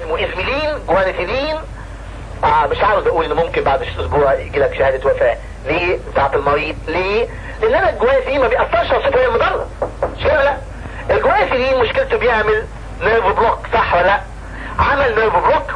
اسمه ازميلين جوانيتيلين آه مش عاوز اقول ان ممكن بعد اسبوع يجي لك شهادة وفاة ليه بتاعت المريض ليه لان انا الجوانيتيلين ما بيأثرش على الصفر المضرة مش كده لا الجوانيتيلين مشكلته بيعمل نيرف بلوك صح ولا لا عمل نيرف بلوك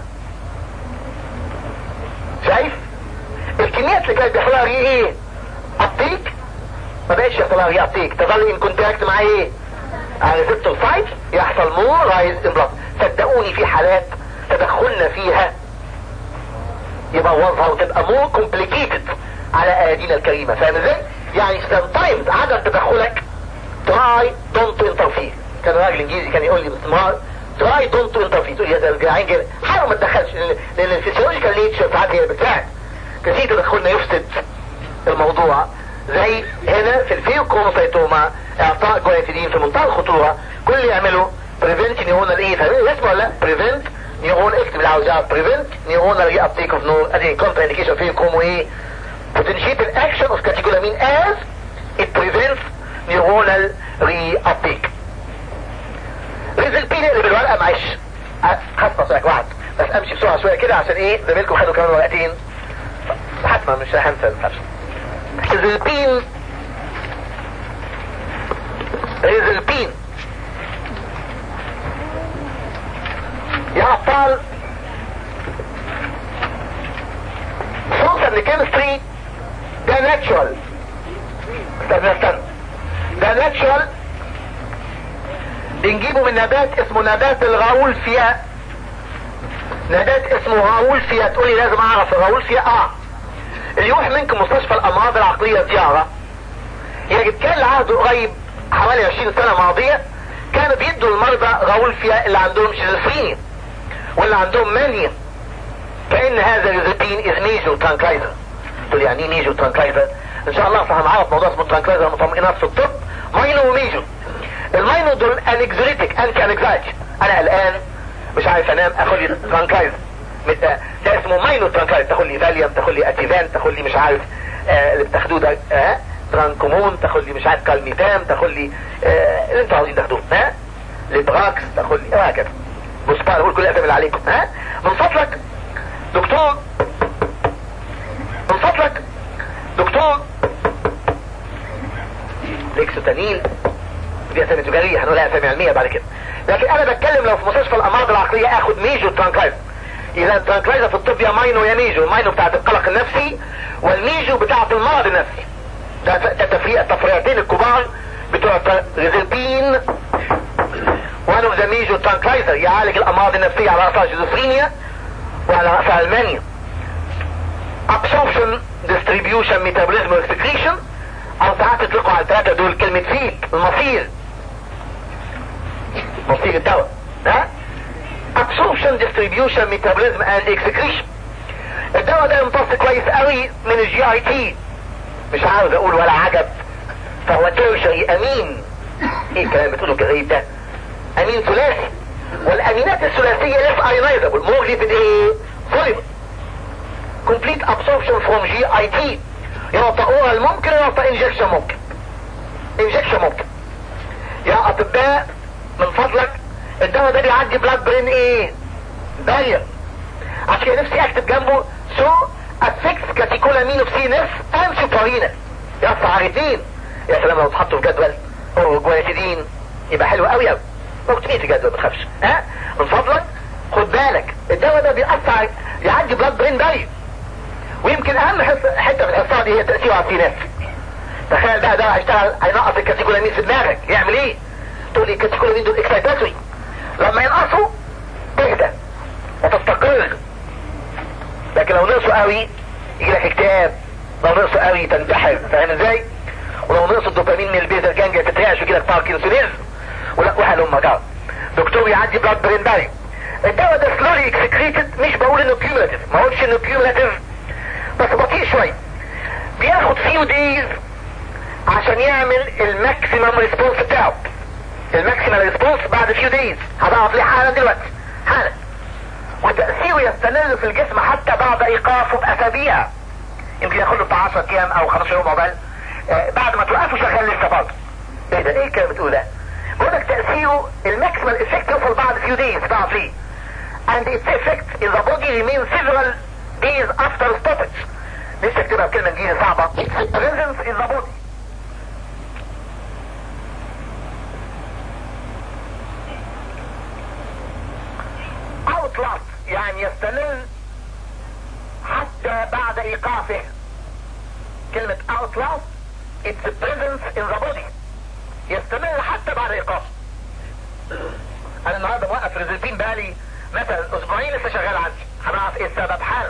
شايف الكميات اللي كانت بيحصل لها ايه ابتيك ما بقتش يحصل لها ابتيك تظل ان كونتاكت مع ايه ريسبتور سايت يحصل مور رايز ان بلاد صدقوني في حالات تدخلنا فيها يبوظها وتبقى مور كومبليكيتد على ايادينا الكريمه فاهم ازاي؟ يعني sometimes عدم تدخلك try don't interfere كان راجل انجليزي كان يقول لي باستمرار try don't interfere تقول يا الجعان كده حاول ما تدخلش لان لأن الفسيولوجيكال نيتشر ساعات هي اللي بتساعد كثير تدخلنا يفسد الموضوع زي هنا في الفيوكروموسايتوما اعطاء جوانيتيدين في منتهى الخطوره كل اللي يعمله بريفنت نيورونال ايه فاهمين اسمه ولا لا بريفنت نيورون اكتب اللي عاوز يعرف بريفنت نيورونال ري ابتيك اوف نور ادي كونترا انديكيشن فيوكرومو ايه potentiate الاكشن اوف كاتيكولامين as it prevents neuronal reuptake ريزلبين اللي بالورقه معلش هسمع صوتك واحد بس امشي بسرعه شويه كده عشان ايه زميلكم خدوا كمان ورقتين حتما مش هنسى الفرش ريزلبين ريزلبين يا ابطال صوصا لكيمستري ده ناتشورال استنى استنى ده ناتشورال بنجيبه من نبات اسمه نبات الغاولفيا نبات اسمه غاولفيا تقولي لازم اعرف الغاولفيا اه اللي يروح منكم مستشفى الامراض العقليه زياره يجد كان العهد قريب حوالي 20 سنه ماضيه كانوا بيدوا المرضى غاولفيا اللي عندهم شيزوفرينيا واللي عندهم مانيا كان هذا الريزبين از ميجو ترانكلايزر تقول يعني ايه ميجو ترانكلايزر ان شاء الله هنعرف موضوع اسمه ترانكلايزر مطمئنات في الطب ماينو وميجو الماينو دول انكزوليتك انتي انكزايتي انا قلقان مش عارف انام اخد لي ترانكلايزر ده اسمه ماينو ترانكلايزر تاخد لي فاليوم تاخد لي اتيفان تاخد لي مش عارف آه اللي بتاخدوه ده آه ترانكومون تاخد لي مش عارف كالميتام تاخد لي آه اللي انتوا عاوزين تاخدوه ها ليبراكس تاخد لي وهكذا بص بقى اقول كل الادب اللي عليكم ها من فضلك دكتور من فضلك دكتور ليكسوتانين دي اسامي تجاريه هنقولها اسامي علميه بعد كده لكن انا بتكلم لو في مستشفى الامراض العقليه اخد ميجو ترانكلايزر اذا الترانكلايزر في الطب يا ماينو يا ميجو الماينو بتاعت القلق النفسي والميجو بتاعت المرض النفسي ده التفريق التفريعتين الكبار بتوع ريزلبين وان اوف ذا ميجو ترانكلايزر يعالج الامراض النفسيه على راسها شيزوفرينيا وعلى راسها المانيا absorption distribution metabolism excretion او ساعات يطلقوا على الثلاثه دول كلمه فيد المصير مصير الدواء ها absorption distribution metabolism and excretion الدواء ده يمتص كويس قوي من الجي اي تي مش عاوز اقول ولا عجب فهو تيرشري امين ايه الكلام بتقوله كغريب ده امين ثلاثي والامينات الثلاثيه ليس ايونايزابل موجبه ايه سوليبل complete absorption from GIT يعطى اورال ممكن يعطى انجكشن ممكن انجكشن ممكن يا اطباء من فضلك الدواء ده بيعدي بلاد برين ايه بارير عشان كده نفسي اكتب جنبه سو افكس كاتيكولامين اوف سي نف اند سوبرينس يا عارفين يا سلام لو اتحطوا في جدول او جوانيتيدين يبقى حلو قوي قوي مكتوبين في جدول ما تخافش ها من فضلك خد بالك الدواء ده بيأثر يعدي بلاد برين بارير ويمكن اهم حته في الحصه دي هي تاثيره على السينات تخيل بقى ده هيشتغل هينقص الكاتيكولامين في دماغك يعمل ايه تقول لي الكاتيكولامين دول اكسايتاتوري لما ينقصوا تهدى وتستقر لكن لو نقصوا قوي يجي لك اكتئاب لو نقصوا قوي تنتحر فاهم ازاي ولو نقص الدوبامين من البيزل جانجا تترعش ويجي لك باركنسونيزم ولا واحد امك جار دكتور يعدي بلاد برين باري الدواء ده سلوري اكسكريتد مش بقول انه كيوميلاتيف ما قلتش انه كيوميلاتيف بس بطيء شوية بياخد فيو ديز عشان يعمل الماكسيمم ريسبونس بتاعه الماكسيمم ريسبونس بعد فيو ديز هضعف ليه حالا دلوقتي حالا وتأثيره يستمر في الجسم حتى بعد ايقافه باسابيع يمكن ياخد له بتاع 10 ايام او 15 يوم عقبال آه بعد ما توقفه شغال لسه برضه ايه ده ايه الكلام بتقول ده بقول لك تأثيره الماكسيمم افكت يوصل بعد فيو ديز تعرف ليه and its effect in the body remains several days after stoppage لسه اكتبها بكلمة انجليزية صعبة its presence in the body outlast يعني يستمر حتى بعد ايقافه كلمة outlast its presence in the body يستمر حتى بعد ايقافه انا النهارده موقف ريزلبين بقالي مثلا اسبوعين لسه شغال عندي هنعرف ايه السبب حالا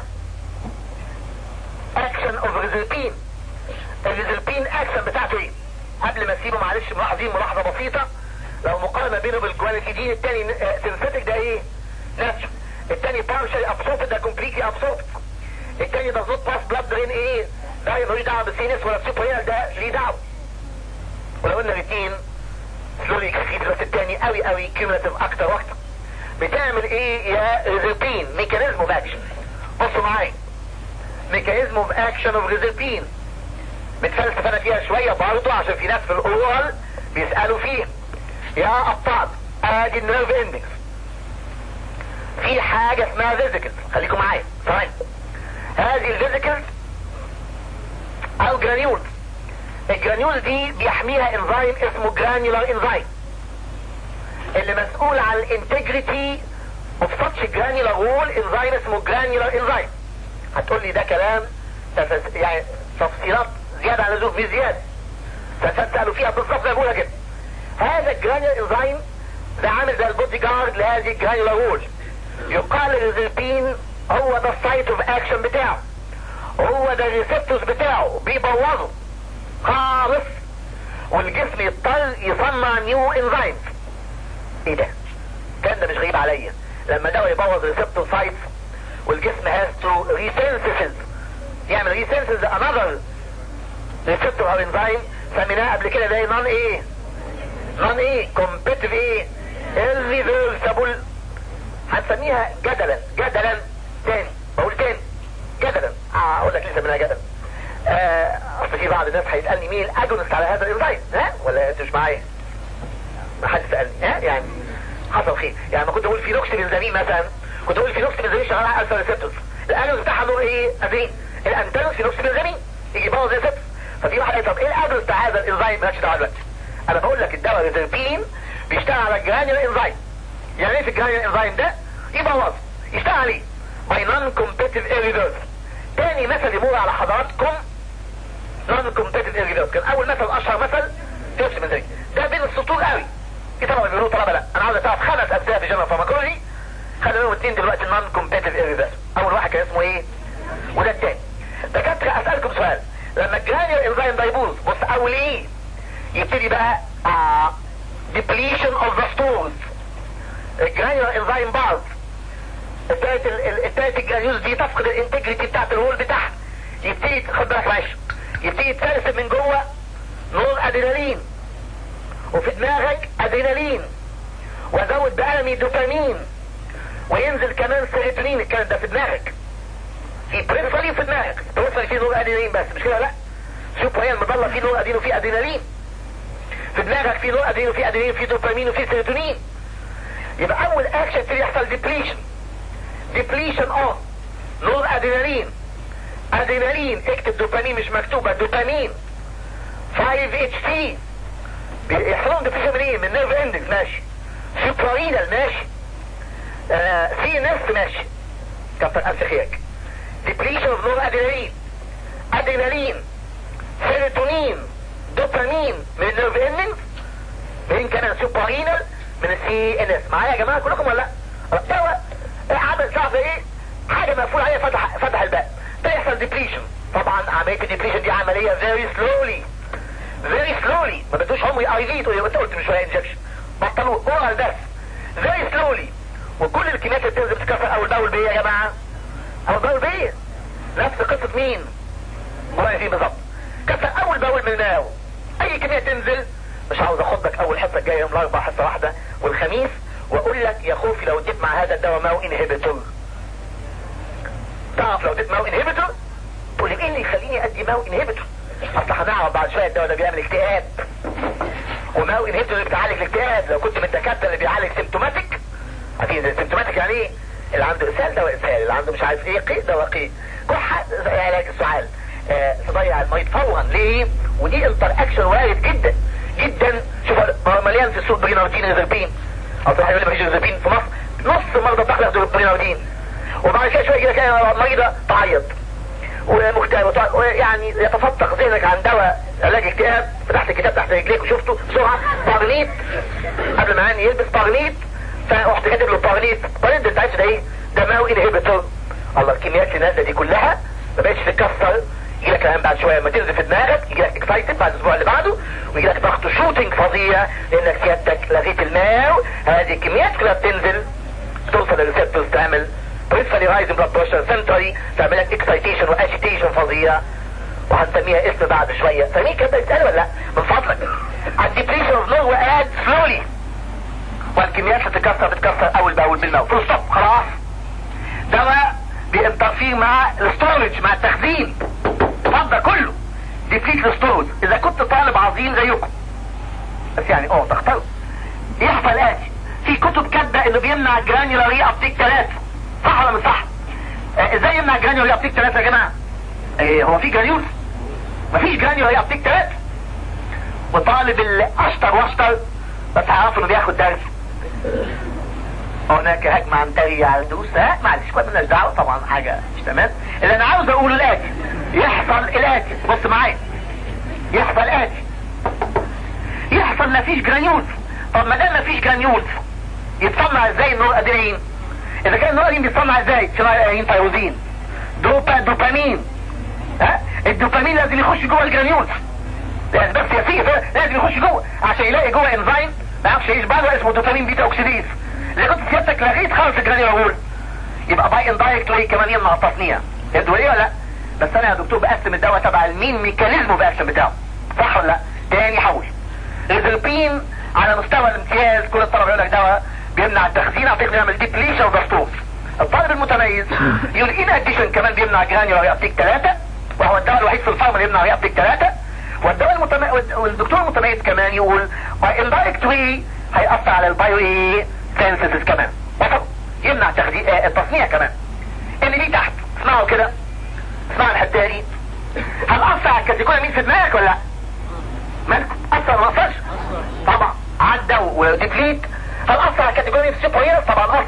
اكشن اوف ريزلبين الريزلبين اكشن بتاعته ايه قبل ما اسيبه معلش ملاحظين ملاحظه بسيطه لو مقارنه بينه بالجوانتيدين التاني سينثيتك ده ايه ناتشر التاني بارشلي ابسورب ده كومبليتلي ابسورب التاني ده زوت باس بلاد درين ايه ده ملوش دعوه بالسينس ولا السوبر ده ليه دعوه ولو ان الاثنين سلولي اكسكريت بس التاني قوي قوي كيوميلاتيف اكتر واكتر بتعمل ايه يا ريزلبين ميكانيزم اوف اكشن بصوا معايا ميكانيزم اوف اكشن اوف ريزلبين بتفلسف انا فيها شويه برضه عشان في ناس في الاورال بيسالوا فيها يا ابطال ادي النيرف اندكس في حاجه اسمها فيزيكلز خليكم معايا ثواني هذه الفيزيكلز او جرانيولز الجرانيول دي بيحميها انزيم اسمه جرانيولار انزيم اللي مسؤول عن الانتجريتي اوف ساتش جرانيولار وول انزيم اسمه جرانيولار انزيم هتقول لي ده كلام تفس... يعني تفصيلات زيادة عن اللزوم في زيادة فسألوا فيها بالظبط بقولها كده هذا الجرانيولار انزيم ده عامل زي البودي جارد لهذه الجرانيولار وول يقال الريزلبين هو ده السايت اوف اكشن بتاعه هو ده الريسبتورز بتاعه بيبوظه خالص والجسم يضطر يصنع نيو انزيمز ايه ده الكلام ده مش غريب عليا لما دواء يبوظ ريسبتور سايتس والجسم هاز تو ريسنسز يعمل ريسنسز انذر ريسبتور او انزيم سميناه قبل كده ده نون ايه نون ايه كومبيتيف ايه الريفرسبل هنسميها جدلا جدلا تاني بقول تاني جدلا اه اقول لك لسه منها جدلا آه، اصل في بعض الناس هيسالني مين الاجونست على هذا الانزيم ها ولا انت مش معايا ما حد سالني ها يعني حصل خير يعني ما كنت اقول في نوكس بنزامين مثلا كنت اقول في نوكس بنزامين شغال على الفا ريسبتورز الاجونست بتاعها نور ايه ادرين الانتاجونست في نوكس بنزامين يجي يبوظ ريسبتورز ففي واحد قال طب ايه الاجونست بتاع هذا الانزيم مالكش دعوه دلوقتي انا بقول لك الدواء ريزربين بيشتغل على الجرانيول انزيم يعني ايه في الجرانيول انزيم ده يبوظ يشتغل عليه باي نون كومبيتيف ايريدرز تاني مثل يمر على حضراتكم نون كومبيتيف ايريدرز كان اول مثل اشهر مثل تيوبس من ذلك ده بين السطور قوي في طلبه بيقولوا طلبه لا انا عاوز تعرف خمس اجزاء في جنرال فارماكولوجي خدوا منهم اثنين دلوقتي نون كومبيتيف ايريدرز اول واحد كان اسمه ايه وده التاني دكاتره اسالكم سؤال لما الجرانيول انزيم ده يبوظ بص اول ايه يبتدي بقى آه depletion of the stores الجرانيول انزيم باظ التالت التالت الجرانيوز دي تفقد الانتجريتي بتاعت الهول بتاعها يبتدي خد بالك ماشي يبتدي يتسلسل من جوه نور ادرينالين وفي دماغك ادرينالين وازود بألمي دوبامين وينزل كمان سيروتونين الكلام ده في دماغك في بريفرالي في دماغك بريفرالي فيه نور ادرينالين بس مش كده لا شوف وهي المضلة فيه نور ادرينالين وفيه ادرينالين في دماغك فيه نور ادرينالين وفيه ادرينالين وفيه دوبامين وفيه سيروتونين يبقى اول اكشن يبتدي يحصل ديبليشن ديبليشن اوف نور ادرينالين ادرينالين اكتب دوبامين مش مكتوبة دوبامين 5 اتش تي بيحصلون ديبليشن من ايه من نيرف اندكس ماشي سوبرينال ماشي آه سي نفس ماشي كفر ألف خيرك ديبليشن اوف نور ادرينالين ادرينالين سيروتونين دوبامين من النيرف اندكس من كمان سوبرينال من السي ان اس معايا يا جماعه كلكم ولا لا دواء عمل صعب ايه حاجه مقفول عليها فتح فتح الباب ده يحصل ديبليشن طبعا عمليه الديبليشن دي عمليه فيري سلولي فيري سلولي ما بدوش عمري اي في تقول انت قلت من شويه انجكشن بطلوا اورال بس فيري سلولي وكل الكميات اللي بتنزل بتتكسر اول باول بايه يا جماعه اول باول بايه نفس قصه مين ولا في بالظبط كسر اول باول من الماء اي كميه تنزل مش عاوز اخدك اول حصه الجايه يوم الاربعاء حصه واحده والخميس واقول لك يا خوفي لو اديت مع هذا الدواء ماو انهبيتور تعرف لو اديت ماو انهبيتور تقول لي ايه اللي يخليني ادي ماو انهبيتور اصل هنعرف بعد شويه الدواء ده بيعمل اكتئاب وماو انهبيتور اللي بتعالج الاكتئاب لو كنت من الدكاتره اللي بيعالج سيمتوماتيك اكيد سيمتوماتيك يعني ايه اللي عنده اسهال دواء اسهال اللي عنده مش عارف ايه قيء دواء قيء كحة زي علاج السعال آه تضيع المريض فورا ليه ودي انتر اكشن وارد جدا جدا شوف مليان في السوق بريناردين ريزربين او صح يقول لي مفيش ريزربين في مصر نص مرضى بتاخد بريناردين وبعد كده شويه كده مريضه تعيط ومكتئب يعني يتفتق ذهنك عن دواء علاج اكتئاب فتحت الكتاب تحت رجليك وشفته بسرعه بارنيت قبل ما يعني يلبس بارنيت فرحت كاتب له بارنيت بارنيت ده انت عارف ده ايه؟ ده ماو انهبيتور الله الكميات اللي نازله دي كلها ما بقتش تتكسر يجي لك الان بعد شويه لما تنزل في دماغك يجي لك اكسايتد بعد الاسبوع اللي بعده ويجي لك ضغط شوتنج فظيع لانك سيادتك لغيت الماو هذه الكميات كلها بتنزل توصل للريسبتورز تعمل بريفري رايزن بلاد بريشر سنتري تعمل لك اكسايتيشن واجيتيشن فظيع وهنسميها اسم بعد شويه فمين كده يسال ولا لا من فضلك الديبريشن اوف نو اد سلولي والكميات بتتكسر بتتكسر اول باول بالماء فول ستوب خلاص دواء بينترفير مع الستورج مع التخزين اتفضل كله ديبليت الستورج اذا كنت طالب عظيم زيكم بس يعني اه تختار يحصل اتي في كتب كاتبه انه بيمنع جرانيولاري ابتيك 3 صح ولا مش صح؟ آه ازاي يمنع جرانيولاري ابتيك 3 يا جماعه؟ آه هو في جرانيول؟ مفيش جرانيولاري ابتيك 3 والطالب اللي اشطر واشطر بس هعرف انه بياخد درس هناك هجمة عن تري على الدروس ها معلش كويس مالناش دعوه طبعا حاجه مش تمام اللي انا عاوز اقوله الاتي يحصل الاتي بص معايا يحصل الاتي يحصل مفيش جرانيولز طب ما دام مفيش جرانيولز يتصنع ازاي النور ادرينالين اذا كان النور بيتصنع ازاي شرايين تيروزين دوبا دوبامين ها الدوبامين لازم يخش جوه الجرانيولز لازم بس يسير لازم يخش جوه عشان يلاقي جوه انزيم ما يعرفش يعيش بره اسمه دوبامين بيتا اوكسيديز اذا كنت سيادتك لغيت خالص الجرانيول يبقى باي اندايركتلي كمان يمنع التصنيع يدوا ايه ولا لا بس انا يا دكتور بقسم الدواء تبع المين ميكانيزمه باكشن بتاعه صح ولا لا تاني حول ريزربين على مستوى الامتياز كل الطلبه يقول لك دواء بيمنع التخزين اعطيك يعمل ديبليشن ودستور الطالب المتميز يقول ان اديشن كمان بيمنع جرانيولار يابتيك 3 وهو الدواء الوحيد في الفارما اللي يمنع يابتيك 3 والدواء المتميز والدكتور المتميز كمان يقول باي اندايركت واي هيأثر على البايو ايه سينسيس كمان وصل يمنع تخزين آه التصنيع كمان ان دي تحت اسمعوا كده اسمعوا الحته دي هل اثر على الكاتيجوري في دماغك ولا لا؟ مالكم اثر ما اثرش؟ طبعا عدى وديبليت هل اثر على الكاتيجوري في السوبر طبعا اثر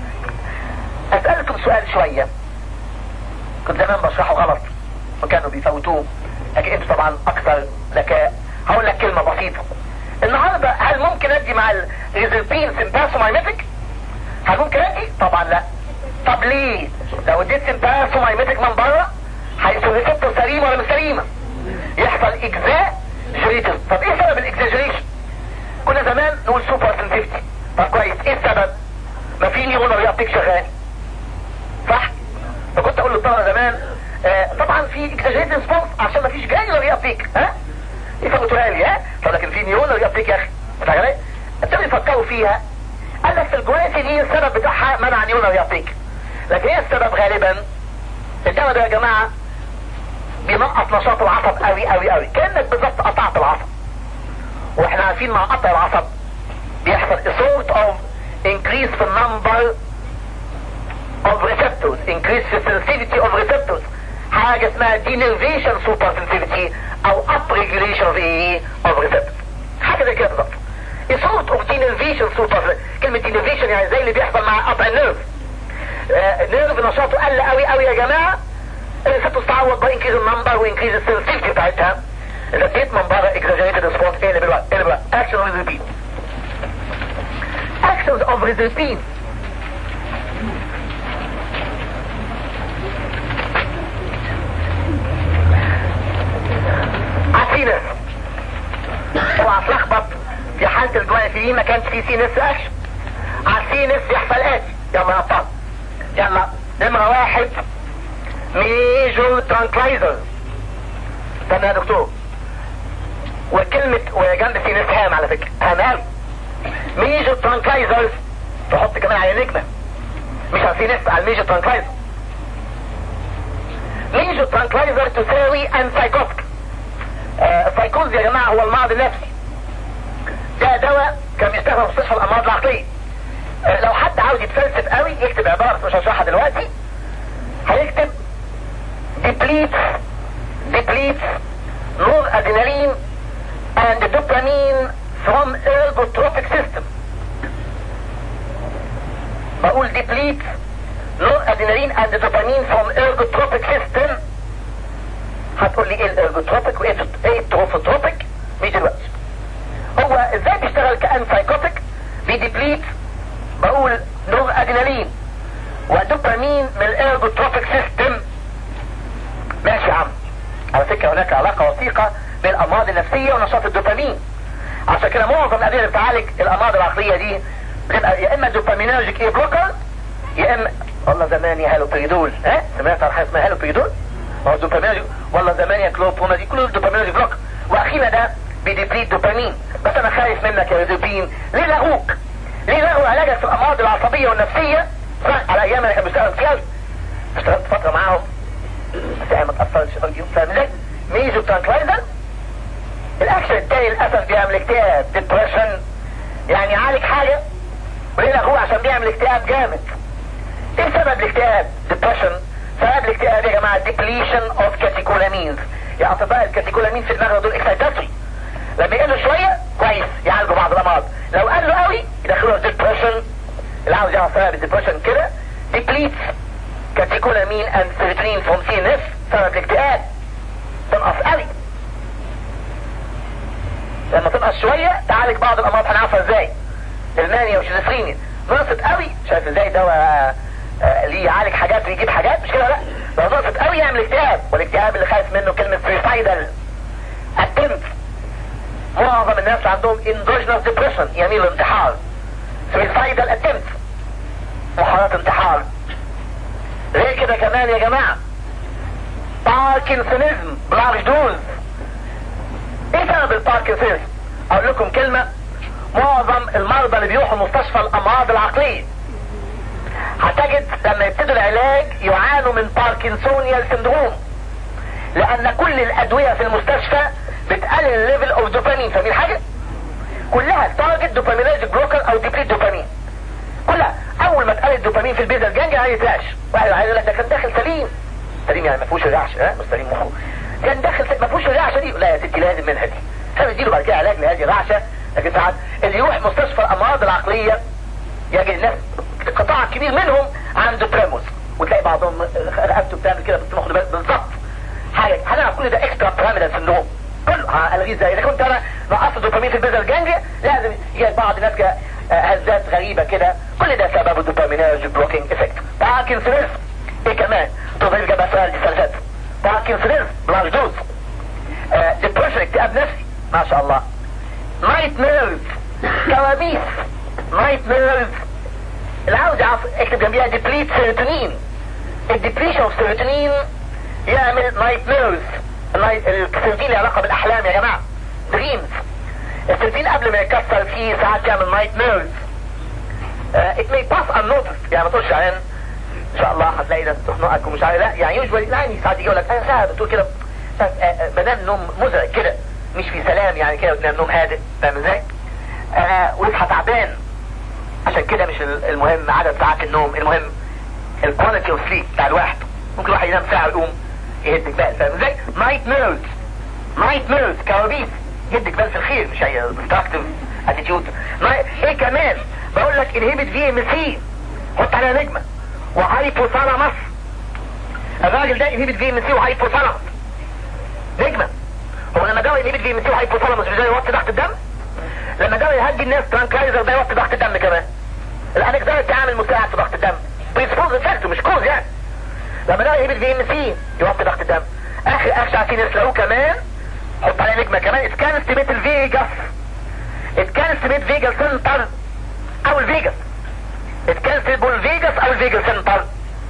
اسالكم سؤال شويه كنت زمان بشرحه غلط وكانوا بيفوتوه لكن انتوا طبعا اكثر ذكاء هقول لك كلمه بسيطه النهارده هل ممكن ادي مع الريزربين سمباسومايمتك هل ممكن ادي طبعا لا طب ليه لو اديت سمباسومايمتك من بره هيكون ريسبتور سليمه ولا مش سليمه يحصل اجزاء جريتس طب ايه سبب الاكزاجريشن كنا زمان نقول سوبر سنسيفتي طب كويس ايه السبب ما في نيورون ريابتيك شغال صح فكنت اقول للطلبه زمان آه طبعا في اكزاجريت ريسبونس عشان ما فيش جاي ريابتيك ها يفوتوها لي ها لكن في نيورون ريابتيك يا اخي فاهم ابتدوا يفكروا فيها قال لك في الجواسي دي السبب بتاعها منع نيورون ريابتيك لكن ايه السبب غالبا الدواء ده يا جماعه بينقص نشاط العصب قوي قوي قوي كانك بالظبط قطعت العصب واحنا عارفين مع قطع العصب بيحصل a sort of increase في النمبر of receptors increase في sensitivity of receptors حاجة اسمها denervation supersensitivity او up regulation of ايه of receptors حاجة زي كده بالظبط a sort of denervation super كلمة denervation يعني زي اللي بيحصل مع قطع النيرف النيرف نشاطه قل قوي قوي يا جماعة الريسبتورز تعوض بقى انكريز النمبر وانكريز السنسيتي بتاعتها اذا اديت من بره exaggerated response ايه اللي بالوقت ايه اللي بالوقت action with repeat actions of repeat عسينس اوعى تلخبط في حالة الجوافي ما كانش في سينس اكشن عسينس يحصل اتي يلا يا ابطال يلا نمرة واحد ميجور ترانكلايزر استنى يا دكتور وكلمة وجنب سينس هام على فكرة هام هام ميجور ترانكلايزرز تحط كمان على نجمة مش على سينس على الميجور ترانكلايزر ميجور ترانكلايزر تساوي انسايكوتك السايكوز يا جماعة هو المرض النفسي ده دواء كان بيستخدم في مستشفى الامراض العقلية آه، لو حد عاوز يتفلسف قوي يكتب عبارة مش هشرحها دلوقتي هيكتب depletes depletes noradrenaline and dopamine from ergotropic system بقول depletes noradrenaline and dopamine from ergotropic system هتقول لي ايه الارجوتروبيك وايه ايه التروفوتروبيك مش دلوقتي هو ازاي بيشتغل كان سايكوتيك بيديبليت بقول نور ادرينالين ودوبامين من الارجوتروبيك سيستم ماشي يا عم على فكره هناك علاقه وثيقه بين الامراض النفسيه ونشاط الدوبامين عشان كده معظم الادويه اللي بتعالج الامراض العقليه دي بتبقى يا اما دوبامينرجيك ايه بلوكر يا اما والله زمان يا هالو بريدول ها سمعت عن حاجه اسمها هالو بريدول ما هو الدوبامين والله زمان يا كلوبوما دي كله دوبامين بلوك واخيرا ده بيديبليت دوبامين بس انا خايف منك يا دوبين ليه لغوك ليه لغوا علاجك في الامراض العصبيه والنفسيه على ايام انا كان بشتغل فيها اشتغلت فتره معاهم بس يعني ما تاثرش فاهم ازاي ميزو ترانكلايزر الاكشن التاني للاسف بيعمل اكتئاب ديبريشن يعني يعالج حاجه وليه لغوه عشان بيعمل اكتئاب جامد ايه سبب الاكتئاب ديبريشن سبب الاكتئاب يا جماعه depletion of catecholamines يا اطباء الكاتيكولامين في دماغنا دول اكسايتاتري لما يقلوا شويه كويس يعالجوا بعض الامراض لو قلوا قوي يدخلوا ديبريشن اللي عاوز يعرف سبب الديبريشن كده depletes catecholamine and serotonin from CNS سبب الاكتئاب تنقص قوي لما تنقص شويه تعالج بعض الامراض هنعرفها ازاي المانيا والشيزوفرينيا نقصت قوي شايف ازاي دواء آه ليه يعالج حاجات ويجيب حاجات مش كده لا لو نقصت قوي يعمل اكتئاب والاكتئاب اللي خايف منه كلمة سويسايدال اتمت معظم الناس عندهم اندوجنس ديبريشن يميل الانتحار سويسايدال اتمت محاولات انتحار غير كده كمان يا جماعة باركنسونيزم بلارج دوز ايه سبب الباركنسونيزم اقول لكم كلمة معظم المرضى اللي بيروحوا مستشفى الامراض العقلية هتجد لما يبتدوا العلاج يعانوا من باركنسونيال سندروم لان كل الادوية في المستشفى بتقلل الليفل اوف دوبامين فاهمين حاجة كلها تارجت دوبامينرجيك بلوكر او ديبليت دوبامين كلها اول ما تقلل الدوبامين في البيزل جانجا هيتلاش واحد عايز يقول لك ده كان داخل سليم سليم يعني ما فيهوش رعش ها مش سليم مخه كان داخل ما فيهوش الرعشه دي لا يا ستي لازم منها دي هنديله بعد كده علاج لهذه الرعشه لكن ساعات اللي يروح مستشفى الامراض العقليه يجد الناس قطاع كبير منهم عنده تريموس وتلاقي بعضهم رقبته بتعمل كده بتمخ بالظبط حاجه هنعرف كل ده اكسترا بيراميدال سندروم كله الغيه ازاي اذا كنت انا نقصت الدوبامين في البيزل جانجليا لازم يجي بعض الناس كده هزات غريبه كده كل ده سببه دوبامينرجيك بلوكينج افكت باركنسونيزم ايه كمان توظيف جبهه سؤال دي سالفات باركنسونيزم بلارج دوز ديبريشن اكتئاب نفسي ما شاء الله نايت ميرز كوابيس نايت ميرز اللي عاوز يعرف اكتب جنبيها ديبليت سيروتونين الديبليشن اوف سيروتونين يعمل نايت ميرز السيروتونين له علاقه بالاحلام يا جماعه دريمز السيروتونين قبل ما يكسر فيه ساعات يعمل نايت ميرز ات مي باس ان نوتس يعني ما تقولش عن ان شاء الله هتلاقي ناس تخنقك ومش عارف لا يعني يوجوالي يعني ساعات يجي يقول لك انا ساعات بتقول كده بنام نوم مزعج كده مش في سلام يعني كده بتنام نوم هادئ فاهم ازاي؟ آه ويصحى تعبان عشان كده مش المهم عدد ساعات النوم المهم الكواليتي اوف سليب بتاع الواحد ممكن الواحد ينام ساعه ويقوم يهد جبال فاهم ازاي؟ نايت ميرز نايت ميرز كوابيس يهد جبال في الخير مش هي ديستراكتيف اتيتيود ايه كمان بقول لك انهبت في ام سي حط عليها نجمه وهايبوثالاموس الراجل ده انهبت في ام سي وهايبوثالاموس نجمه هو لما دواء انهبت في ام سي وهايبوثالاموس مش يوطي ضغط الدم لما دواء يهدي الناس ترانكلايزر ده يوطي ضغط الدم كمان الانكزايتي عامل مساعد في ضغط الدم بريسبوز افكت مش كوز يعني لما دواء يهبت في ام سي يوطي ضغط الدم اخر اكشن عارفين يسرقوه كمان حط عليه نجمه كمان اتكان استيميت الفيجاس اتكان استيميت فيجاس سنتر او الفيجاس اتكنسل الفيجاس او الفيجاس سنتر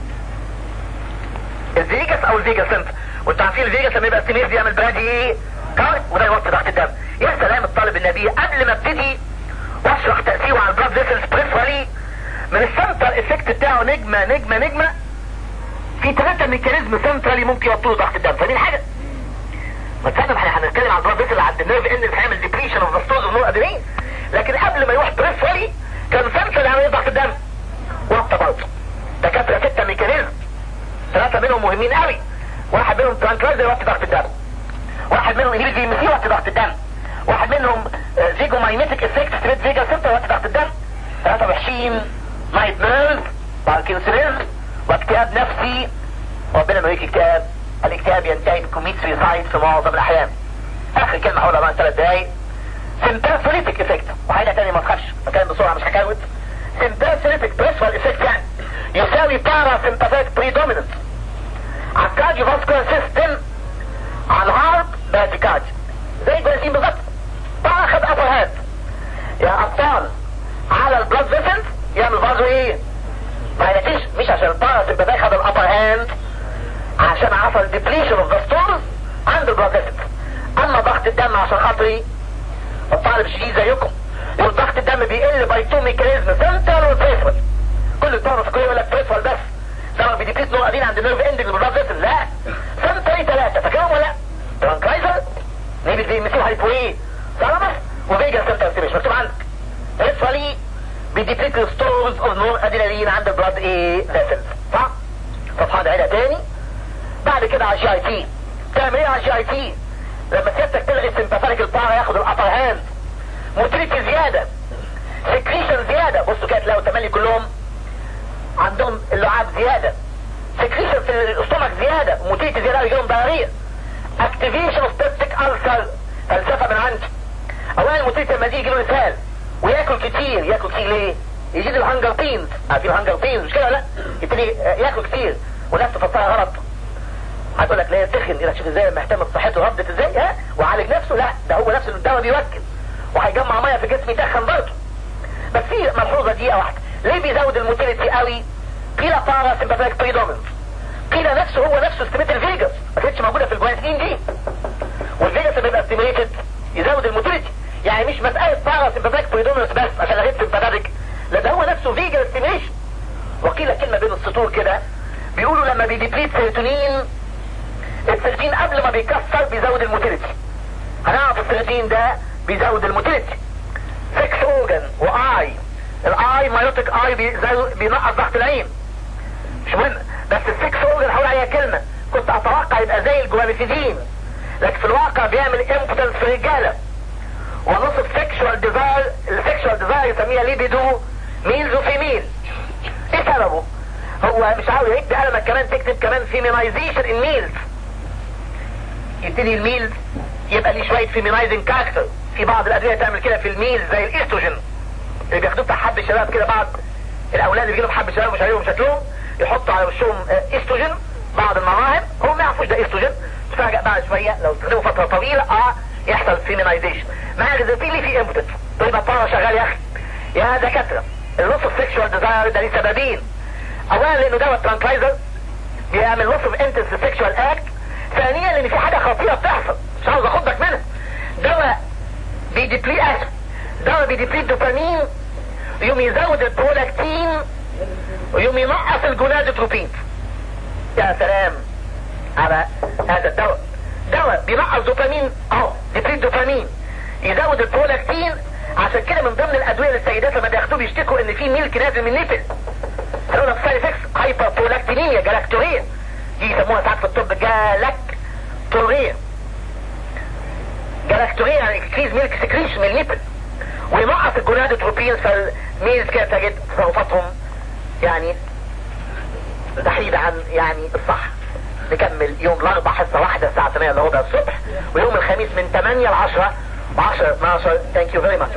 الفيجاس او الفيجاس سنتر وانتوا عارفين الفيجاس لما يبقى ستيميز بيعمل برادي ايه كارت وده يوطي ضغط الدم يا سلام الطالب النبي قبل ما ابتدي واشرح تاثيره على البلاد فيسلز بريفرالي من السنتر افكت بتاعه نجمه نجمه نجمه في ثلاثه ميكانيزم سنترالي ممكن يوطوا ضغط الدم فاهمين حاجه؟ ما تفهم احنا هنتكلم عن البلاد فيسل عند النيرف ان اللي هيعمل ديبريشن اوف ذا ستورز ونور ادرينالين لكن قبل ما يروح بريفرالي كان سنسل عملية ضغط الدم وقت برضه دكاترة ستة ميكانيزم ثلاثة منهم مهمين قوي واحد منهم ترانكلايزر وقت ضغط الدم واحد منهم انهيل جي ام سي وقت ضغط الدم واحد منهم زيجو ماينيتك افكت ستريت فيجا سنتر وقت ضغط الدم ثلاثة وحشين نايت نيرف باركنسونيزم واكتئاب نفسي ربنا ما يجي اكتئاب الاكتئاب ينتهي بكوميت سويسايد في معظم الاحيان اخر كلمة هقولها بعد ثلاث دقايق سمباثوليتك افكت وحاجة تانية ما تخافش بتكلم بسرعة مش هكروت سمباثوليتك بريسفال افكت يعني يساوي بارا سمباثيك بريدوميننت على الكارديو فاسكولار سيستم على الهارت باتيكاج زي البنزين بالظبط بارا خد ابر هاند يا ابطال على البلاد فيسلز يعمل فازو ايه ما ينتيش مش عشان البارا سمباثيك خد الابر هاند عشان حصل ديبليشن اوف ذا ستورز عند البلاد فيسلز اما ضغط الدم عشان خاطري الطالب شديد زيكم والضغط الدم بيقل باي تو ميكانيزم سنتر وبريفرال كل الطلبه في الكليه يقول لك بريفرال بس ده بيديبليت نوع قاعدين عند نيرف اندنج بالبلاد فيسل لا سنتري ثلاثه فاكرهم ولا لا؟ ترانكلايزر نيبي زي مثل هايبويه ثالاموس وفيجا سنتر مش مكتوب عندك بريفرالي بيديبليت ستورز اوف نور ادرينالين عند البلاد ايه فيسلز صح؟ صفحه عيله تاني بعد كده على الجي اي تي تعمل ايه على الجي اي تي؟ لما سيادتك تلغي السمباثيك البارا ياخد الابر هاند موتريتي زياده سكريشن زياده بصوا كده تلاقوا تملي كلهم عندهم اللعاب زياده سكريشن في الاستومك زياده موتريتي زياده يجيلهم ضرريه اكتيفيشن اوف بيبتيك السر فلسفه من عندي اولا الموتريتي لما يجي له اسهال وياكل كتير ياكل كتير ليه؟ يجيب الهنجر بينز عارفين الهنجر بينز مش كده لا؟ يبتدي ياكل كتير وناس تفسرها غلط هتقول لك لا يتخن يقول لك شوف ازاي مهتم بصحته ردت ازاي ها وعالج نفسه لا ده هو نفسه الدواء بيوكل وهيجمع ميه في الجسم يتخن برضه بس في ملحوظه دقيقه واحده ليه بيزود الموتيليتي قوي قيل بارا سمباثيك بريدومنت قيل نفسه هو نفسه استيميت الفيجاس ما كانتش موجوده في الجوانسين دي والفيجاس لما يبقى استيميتد يزود الموتيليتي يعني مش مساله بارا سمباثيك بريدومنت بس عشان لغيت سمباثيك لا ده هو نفسه فيجا ستيميشن وقيل كلمه بين السطور كده بيقولوا لما بيديبليت سيروتونين السيروتونين قبل ما بيكسر بيزود الموتيليتي هنعرف السيروتونين ده بيزود الموتيليتي سكس اورجن واي الاي مايوتيك اي بينقص ضغط العين مش مهم بس السكس اورجن هقول عليها كلمه كنت اتوقع يبقى زي الجواليفيدين لكن في الواقع بيعمل امبوتنس في الرجاله ونص السكشوال ديزاير السكشوال ديزاير يسميها ليبيدو ميلز وفيميل ايه سببه؟ هو مش عاوز يكتب قلمك كمان تكتب كمان فيمينايزيشن ان ميلز يبتدي الميلز يبقى ليه شويه فيمينايزنج كاركتر في بعض الادويه تعمل كده في الميلز زي الاستروجين اللي بياخدوه بتاع حب الشباب كده بعض الاولاد اللي بيجيلهم حب شباب مش عليهم شكلهم يحطوا على وشهم استروجين بعض المراهم هم ما يعرفوش ده استروجين تفاجئ بعد شويه لو استخدموا فتره طويله اه يحصل فيمينايزيشن مع الريزوفيلي في امبوتنس طيب الطاره شغال يا اخي يا دكاتره اللوس اوف سيكشوال ديزاير ده ليه سببين اولا لانه دواء ترانكلايزر بيعمل لوس اوف انتنس سيكشوال اكت ثانيا لان في حاجه خطيره بتحصل مش عاوز اخدك منها دواء بيديبلي اسف دواء بيديبلي الدوبامين يوم يزود البرولاكتين ويوم ينقص الجونادوتروبين يا سلام على هذا الدواء دواء بينقص دوبامين اهو ديبليت دوبامين يزود البرولاكتين عشان كده من ضمن الادويه للسيدات لما بياخدوه بيشتكوا ان في ميلك نازل من النيبل قالوا لك سايد افكتس هايبر برولاكتينيميا جلاكتوريا دي يسموها ساعات في الطب جالاكتوريا جلاكتوريا يعني انكريز ميلك سكريشن من النيبل وينقص الجونادوتروبين فالميلز كده تجد تصرفاتهم يعني تحيد عن يعني الصح نكمل يوم الاربع حصه واحده الساعه 8 الا ربع الصبح ويوم الخميس من 8 ل 10 و10 12 ثانك يو فيري ماتش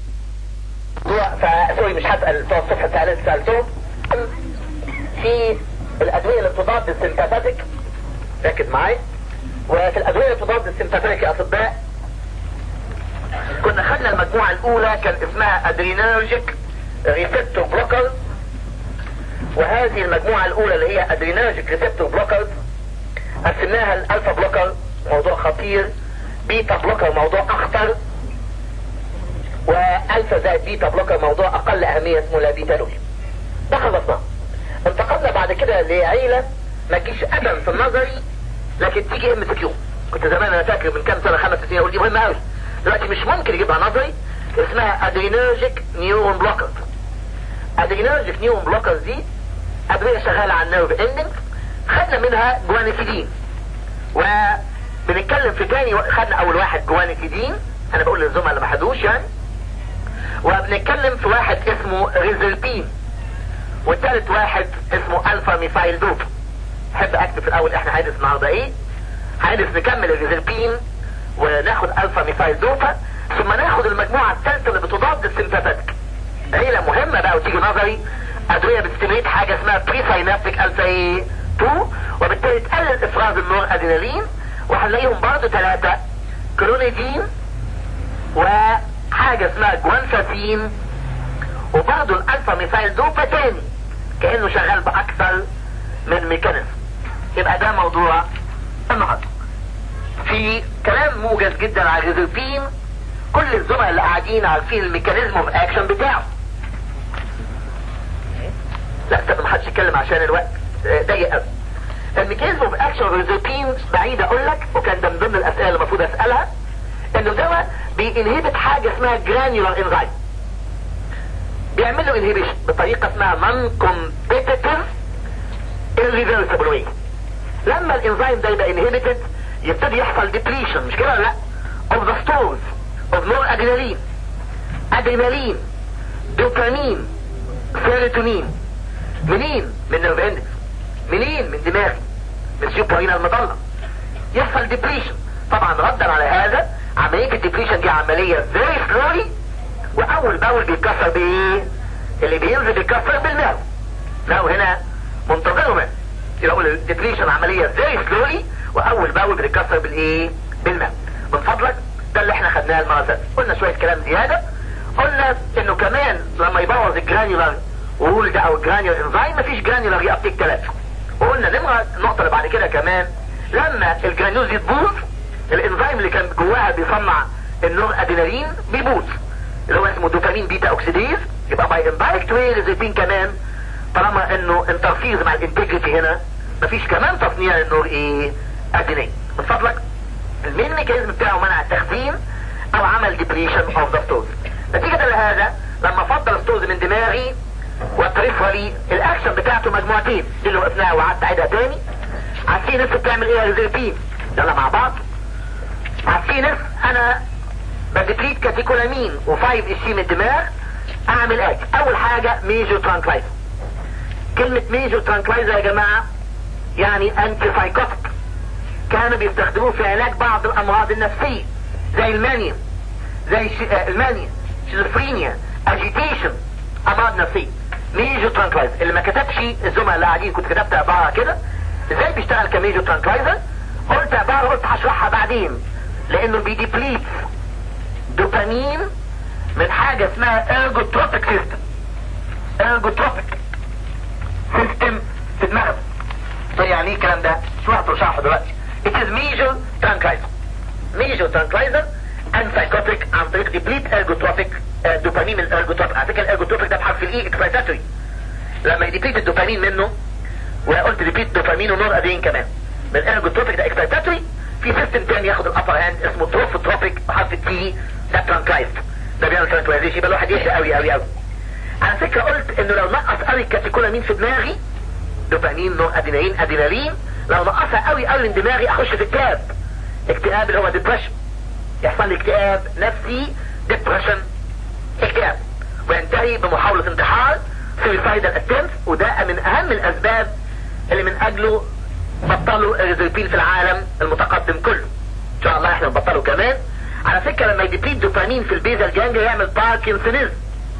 فسوري مش هسال بتوع الصبح الثالث سالتهم في الادويه اللي بتضاد السمباثيك ركز معايا وفي الادويه اللي بتضاد السمباثيك يا اطباء كنا خدنا المجموعه الاولى كان اسمها ادرينرجيك ريسبتور بلوكر وهذه المجموعه الاولى اللي هي ادرينرجيك ريسبتور بلوكر قسمناها الالفا بلوكر موضوع خطير بيتا بلوكر موضوع اخطر والفا زائد بيتا بلوكر موضوع اقل اهميه اسمه لا بيتالول ده خلصناه انتقلنا بعد كده لعيلة ما تجيش ابدا في النظري لكن تيجي ام كيو كنت زمان انا فاكر من كام سنه خمس سنين اقول دي مهمه قوي دلوقتي مش ممكن يجيبها نظري اسمها ادرينرجيك نيورون بلوكر ادرينرجيك نيوم بلوكرز دي ادويه شغاله على النيرف اندنج خدنا منها جوانيتيدين وبنتكلم في تاني خدنا اول واحد جوانيتيدين انا بقول للزملاء اللي ما حدوش يعني وبنتكلم في واحد اسمه ريزلبين والتالت واحد اسمه الفا ميثايل دوب احب اكتب في الاول احنا هندرس النهارده ايه هندرس نكمل الريزلبين وناخد الفا ميثايل دوبا ثم ناخد المجموعة الثالثة اللي بتضاد السيمباثيك عيلة مهمة بقى وتيجي نظري ادوية بتستميت حاجة اسمها بري ساينابتيك الفا ايه 2 وبالتالي تقلل افراز النور ادينالين وهنلاقيهم برضه ثلاثة كلونيدين وحاجة اسمها جوانفاسين وبرضه الالفا ميثايل دوبا تاني كأنه شغال باكثر من ميكانيزم يبقى ده موضوع النهارده في كلام موجز جدا على الريزلبين كل الزملاء اللي قاعدين عارفين الميكانيزم اوف اكشن بتاعه لا طب ما حدش يتكلم عشان الوقت ضيق قوي الميكانيزم اوف اكشن الريزلبين بعيد اقول لك وكان ده من ضمن الاسئله اللي المفروض اسالها انه دواء بينهبت حاجه اسمها جرانيولار انزايم بيعمل له انهبيشن بطريقه اسمها نون كومبيتيتيف irreversible way لما الانزيم ده يبقى انهبيتد يبتدي يحصل ديبليشن مش كده لا of the stores of noradrenaline ادرينالين دوبامين سيروتونين منين من الفندكس منين من دماغي من سيوبرين المظلة يحصل ديبليشن طبعا ردا على هذا عملية الديبليشن دي عملية very slowly واول باول بيتكسر بايه اللي بينزل بيتكسر بالماء لو هنا منتظره منه يقول الديبليشن عملية زي سلولي واول باول بتتكسر بالايه بالماء من فضلك ده اللي احنا خدناه المره اللي قلنا شويه كلام زياده قلنا انه كمان لما يبوظ الجرانيولار وولد او الجرانيولار انزايم مفيش جرانيولار يابتيك ثلاثه وقلنا نمره النقطه اللي بعد كده كمان لما الجرانيوز يتبوظ الانزيم اللي كان جواها بيصنع النور ادينالين بيبوظ اللي هو اسمه دوبامين بيتا اوكسيديز يبقى باي امبايكت واي ريزيبين كمان طالما انه انترفيز مع الانتجريتي هنا مفيش كمان تصنيع النور ايه ادينين من فضلك المين ميكانيزم بتاعه منع التخزين او عمل ديبريشن اوف ذا ستورز نتيجة لهذا لما فضل الستورز من دماغي والتريفرالي الاكشن بتاعته مجموعتين دي اللي وقفناها وقعدت اعيدها تاني عارفين نفس بتعمل ايه ريزيربين يلا مع بعض عارفين نفس انا بديبليت كاتيكولامين و5 اشي من الدماغ اعمل ايه اول حاجة ميجور ترانكلايزر كلمة ميجور ترانكلايزر يا جماعة يعني انتي سايكوتيك كانوا بيستخدموه في علاج بعض الامراض النفسية زي المانيا زي ش... آه المانيا شيزوفرينيا اجيتيشن امراض نفسية ميجور ترانكلايزر اللي ما كتبش الزملاء اللي قاعدين كنت كتبت عبارة كده ازاي بيشتغل كميجور ترانكلايزر قلت عبارة قلت هشرحها بعدين لانه بيديبليت دوبامين من حاجة اسمها ارجوتروبيك سيستم ارجوتروبيك سيستم في دماغك طيب يعني ايه الكلام ده شو هتشرحه دلوقتي it is major tranquilizer major tranquilizer and psychotic عن طريق deplete ergotropic دوبامين من الارجوتروبيك على فكره الارجوتروبيك ده بحرف الاي اكسايتاتوري لما يديبليت الدوبامين منه وقلت ديبليت دوبامين ونور ادين كمان من الارجوتروبيك ده اكسايتاتوري في سيستم تاني ياخد الابر هاند اسمه تروفوتروبيك بحرف التي ده ترانكلايز ده بيعمل ترانكلايزيشن يبقى الواحد يحرق قوي قوي قوي على فكره قلت انه لو نقص قوي الكاتيكولامين في دماغي دوبامين نور ادينالين ادينالين لو نقصها قوي قوي من دماغي اخش في اكتئاب اكتئاب اللي هو ديبرشن يحصل لي اكتئاب نفسي ديبرشن اكتئاب وينتهي بمحاولة انتحار suicidal attempt وده من اهم الاسباب اللي من اجله بطلوا الريزربين في العالم المتقدم كله ان شاء الله احنا نبطله كمان على فكرة لما يديبليت دوبامين في البيزا الجانجا يعمل باركنسونيزم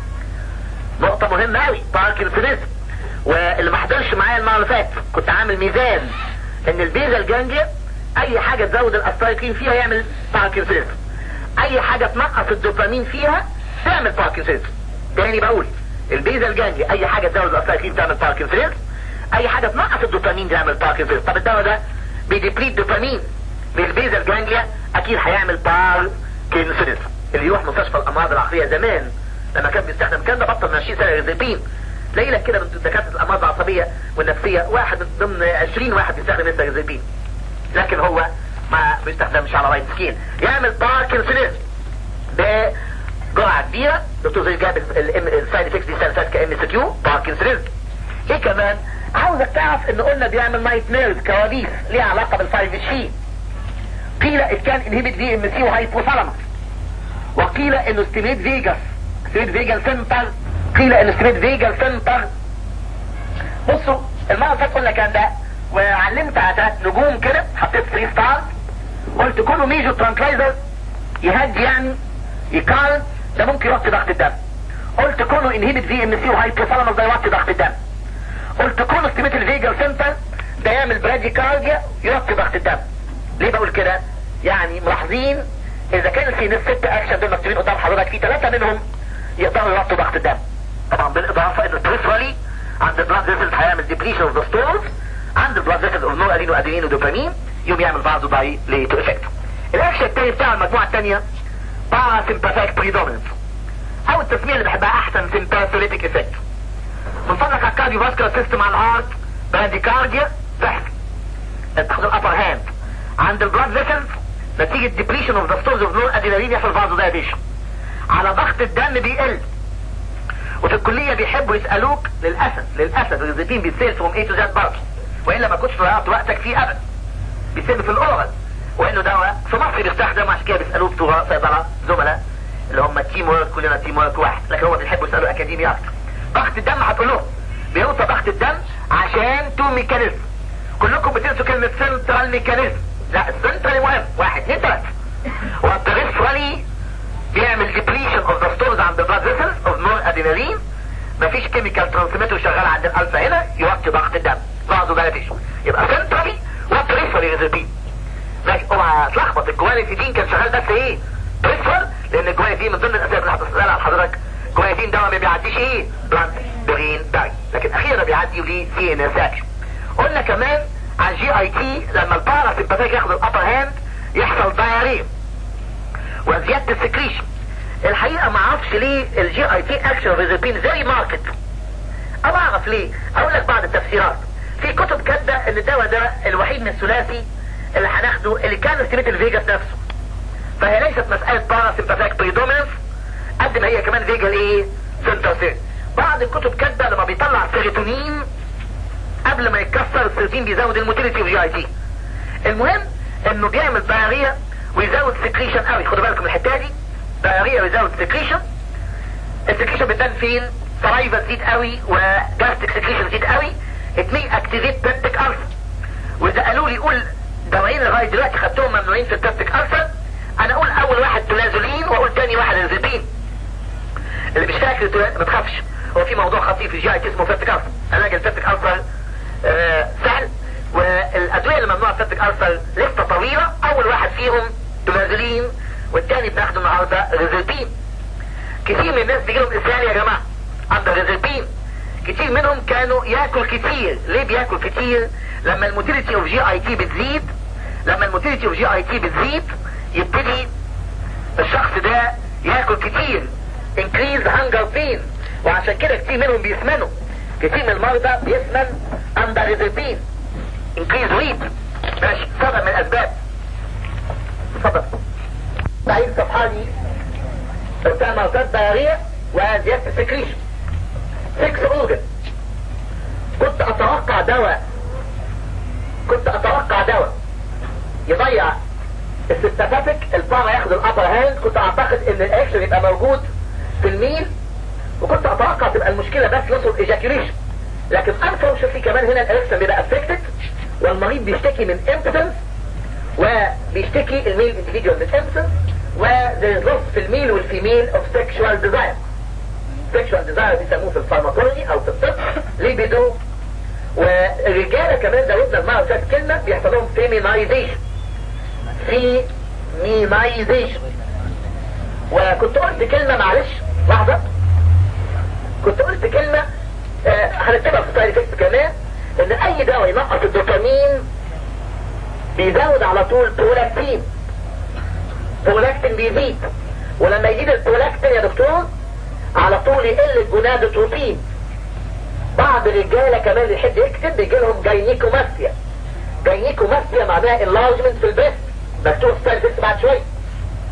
نقطة مهمة قوي باركنسونيزم واللي ما حضرش معايا المره اللي فاتت كنت عامل ميزان ان البيزا الجانجيا اي حاجه تزود الاستايكين فيها يعمل باركنسونيزم اي حاجه تنقص الدوبامين فيها تعمل باركنسونيزم تاني بقول البيزا الجانجيا اي حاجه تزود الاستايكين تعمل باركنسونيزم اي حاجه تنقص الدوبامين تعمل باركنسونيزم طب الدواء ده بيديبليت دوبامين من البيزا الجانجيا اكيد هيعمل باركنسونيزم اللي يروح مستشفى الامراض العقليه زمان لما كان بيستخدم كان ده بطل من 20 سنه ريزيبين تلاقي لك كده من دكاتره الامراض العصبيه والنفسيه واحد من ضمن 20 واحد بيستخدم السيرازيبين لكن هو ما بيستخدمش على رايت سكين يعمل باركنسونيزم جرعة كبيرة دكتور زي جاب السايد افكتس دي سنة فاتت كام اس كيو باركنسونيزم ايه كمان عاوزك تعرف ان قلنا بيعمل نايت ميرز كوابيس ليها علاقة بالفايف شي قيل it كان انهبت في ام سي وهايبوثالاموس وقيل انه ستيميت فيجاس ستيميت فيجال سنتر قيل انه ستيميت فيجال سنتر بصوا المرة اللي فاتت قلنا كان ده وعلمت على نجوم كده حطيت 3 ستار قلت كله ميجو ترانكلايزر يهدي يعني يقارن ده ممكن يوطي ضغط الدم قلت كله انهبت في ام سي وهايبوثالاموس ده يوطي ضغط الدم قلت كله ستيميت الفيجال سنتر ده يعمل براديكارديا يوطي ضغط الدم ليه بقول كده يعني ملاحظين اذا كان في ناس ست اكشن دول مكتوبين قدام حضرتك في ثلاثة منهم يقدروا يوطوا ضغط الدم طبعا بالاضافة ان البريفرالي عند البلاد فيسلز هيعمل ديبريشن اوف ذا ستورز عند البلاد فيسلز اوف نور ادين وادينين ودوبامين يوم يعمل فازو باي ليتو افكت الاكشن الثاني بتاع المجموعة الثانية بارا سيمباثيك بريدوميننس او التسمية اللي بحبها احسن سيمباثوليتيك افكت من فضلك على الكارديو فاسكولار سيستم على الهارت براديكارديا سهل تاخد الابر هاند عند البلاد فيسلز نتيجة ديبريشن اوف ذا ستورز اوف نور ادينالين يحصل فازو دايليشن على ضغط الدم بيقل وفي الكلية بيحبوا يسألوك للأسف للأسف الريزيبين بيتسيل فروم اي تو زد برضه وإلا ما كنتش ضيعت وقتك فيه أبدا بيتسيل في الأورال وإنه دواء في مصر بيستخدم عشان كده بيسألوه بتوع صيدلة زملاء اللي هم تيم ورك كلنا تيم ورك واحد لكن هو بيحبوا يسألوا أكاديمي أكتر ضغط الدم هتقول لهم بيوطى ضغط الدم عشان تو ميكانيزم كلكم بتنسوا كلمة سنترال ميكانيزم لا السنترال مهم واحد اثنين ثلاثة والبريفرالي بيعمل ديبريشن اوف ذا ستورز عند البلاد فيسلز اوف نور ادينالين مفيش كيميكال ترانسميتر شغال عند الالفا هنا يوطي ضغط الدم بعضه دايليتيشن يبقى سنترالي وبريفرالي ريزربين ماشي اوعى تلخبط الجوانيتين كان شغال بس ايه بريفرال لان الجوانيتين من ضمن الاسباب اللي هتسالها على حضرتك الجوانيتين ده ما بيعديش ايه بلانت برين داي لكن اخيرا بيعدي ليه سي ان اس اكشن قلنا كمان عن جي اي تي لما البارا سيمباثيك ياخد الابر هاند يحصل دايريه وزيادة السكريشن الحقيقة ما اعرفش ليه الجي اي تي اكشن ريزبين زي ماركت انا اعرف ليه اقول لك بعض التفسيرات في كتب كاتبه ان الدواء ده الوحيد من الثلاثي اللي هناخده اللي كان استيميت الفيجاس نفسه فهي ليست مسألة بارا سيمباثيك بريدومينس قد ما هي كمان فيجال ايه سنتر بعض الكتب كاتبه لما بيطلع سيروتونين قبل ما يتكسر السيروتونين بيزود الموتيليتي في جي اي تي المهم انه بيعمل دايريه ويزود سكريشن قوي خدوا بالكم من الحته دي دايريه ويزود سكريشن السكريشن بتبان فين سلايفا تزيد قوي وجاستيك سكريشن تزيد قوي اتنين اكتيفيت بيبتيك الفا واذا قالوا لي قول دوايين لغايه دلوقتي خدتهم ممنوعين في البيبتيك الفا انا اقول اول واحد تلازولين واقول تاني واحد انزيبين اللي مش فاكر ما تخافش هو في موضوع خطير في جي اي اسمه بيبتيك الفا علاج البيبتيك الفا آه سهل والادويه اللي ممنوعه في البيبتيك الفا لسه طويله اول واحد فيهم تلازولين والتاني بناخده النهارده ريزربين كتير من الناس بيجيلهم اسهال يا جماعه عند ريزربين كتير منهم كانوا ياكل كتير ليه بياكل كتير لما الموتيليتي اوف جي اي تي بتزيد لما الموتيليتي اوف جي اي تي بتزيد يبتدي الشخص ده ياكل كتير انكريز هانجر بين وعشان كده كتير منهم بيسمنوا كتير من المرضى بيسمن اندر ريزربين انكريز ويت ماشي سبب من الاسباب اتفضل تعيد صفحاني بتاع مرضات ضررية وزيادة السكريشن سكس اورجن كنت اتوقع دواء كنت اتوقع دواء يضيع السيستافاتيك البارا ياخد الابر هاند كنت اعتقد ان الاكشن يبقى موجود في الميل وكنت اتوقع تبقى المشكلة بس يوصل ايجاكيوليشن لكن انفورشنتلي كمان هنا الاكشن بيبقى افكتد والمريض بيشتكي من امبتنس وبيشتكي الميل individual من امبتنس وذير loss في الميل والفيميل of sexual desire sexual desire بيسموه في الفارماكولوجي او في الطب ليبيدو والرجالة كمان زودنا المرة فات كلمة بيحصل لهم فيمينايزيشن فيمينايزيشن وكنت قلت كلمة معلش لحظة كنت قلت كلمة آه هنكتبها في سايد افكت كمان ان اي دواء ينقص الدوبامين بيزود على طول برولاكتين برولاكتين بيزيد ولما يزيد البرولاكتين يا دكتور على طول يقل الجونادوتروبين بعض الرجالة كمان اللي يحب يكتب بيجي لهم جاينيكوماسيا جاينيكوماسيا معناها انلارجمنت في البريست مكتوب في ستايل بعد شوية